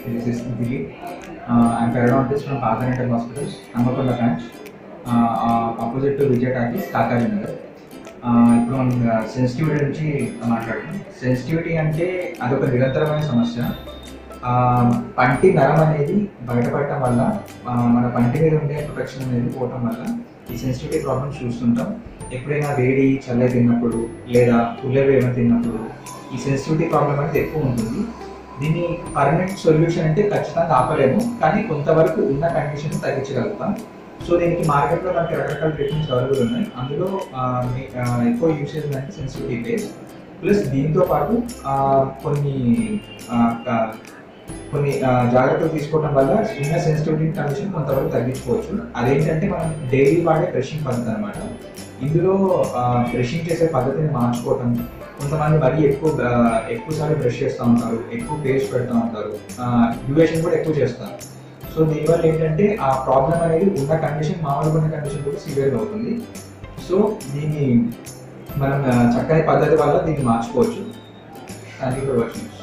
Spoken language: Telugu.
this is Dilip I'm periodontist from పాతనెంటల్ hospitals Hanamkonda branch opposite to Vijaya talkies Kakaji Nagar ఇప్పుడు మనం సెన్సిటివిటీ గురించి మాట్లాడుతున్నాం సెన్సిటివిటీ అంటే అదొక నిరంతరమైన సమస్య ఆ, పంటి నరం అనేది బయటపడటం వల్ల ఆ, మన పంటి మీద ఉండే ప్రొటెక్షన్ అనేది పోవటం వల్ల ఈ సెన్సిటివిటీ ప్రాబ్లమ్స్ చూస్తుంటాం ఎప్పుడైనా వేడి చల్ల తిన్నప్పుడు లేదా పుల్లలు ఏమైనా తిన్నప్పుడు ఈ సెన్సిటివిటీ ప్రాబ్లం అనేది ఎక్కువ ఉంటుంది దీన్ని పర్మనెంట్ సొల్యూషన్ అంటే ఖచ్చితంగా ఆపలేము కానీ కొంతవరకు ఉన్న కండిషన్ తగ్గించగలుగుతాం సో దీనికి మార్కెట్లో మనకి రకరకాల ట్రీట్మెంట్స్ అవైలబుల్ ఉన్నాయి అందులో ఆ, మీ- ఆ, ఎక్కువ యూస్ చేసేదంటే సెన్సిటివిటీ బేస్ ప్లస్ దీంతో పాటు ఆ, కొన్ని ఆ, క- కొన్ని ఆ, జాగ్రత్తలు తీసుకోవడం వల్ల చిన్న సెన్సిటివిటీ కండిషన్ కొంతవరకు తగ్గించుకోవచ్చు అదేంటంటే మనం డైలీ వాడే బ్రషింగ్ పద్ధతి అనమాట ఇందులో బ్రషింగ్ చేసే పద్ధతిని మార్చుకోవటం కొంతమంది మరీ ఎక్కువ ఆ, ఎక్కువసార్లు బ్రష్ చేస్తూ ఉంటారు ఎక్కువ పేస్ట్ పెడతా ఉంటారు డ్యూరేషన్ కూడా ఎక్కువ చేస్తారు సో దీనివల్ల ఏంటంటే ఆ ప్రాబ్లం అనేది ఉన్న కండిషన్ మామూలుగా ఉన్న కండిషన్ కూడా సివియర్గా అవుతుంది సో దీన్ని మనం ఆ, చక్కని పద్ధతి వల్ల దీన్ని మార్చుకోవచ్చు థ్యాంక్ యూ ఫర్ వాచింగ్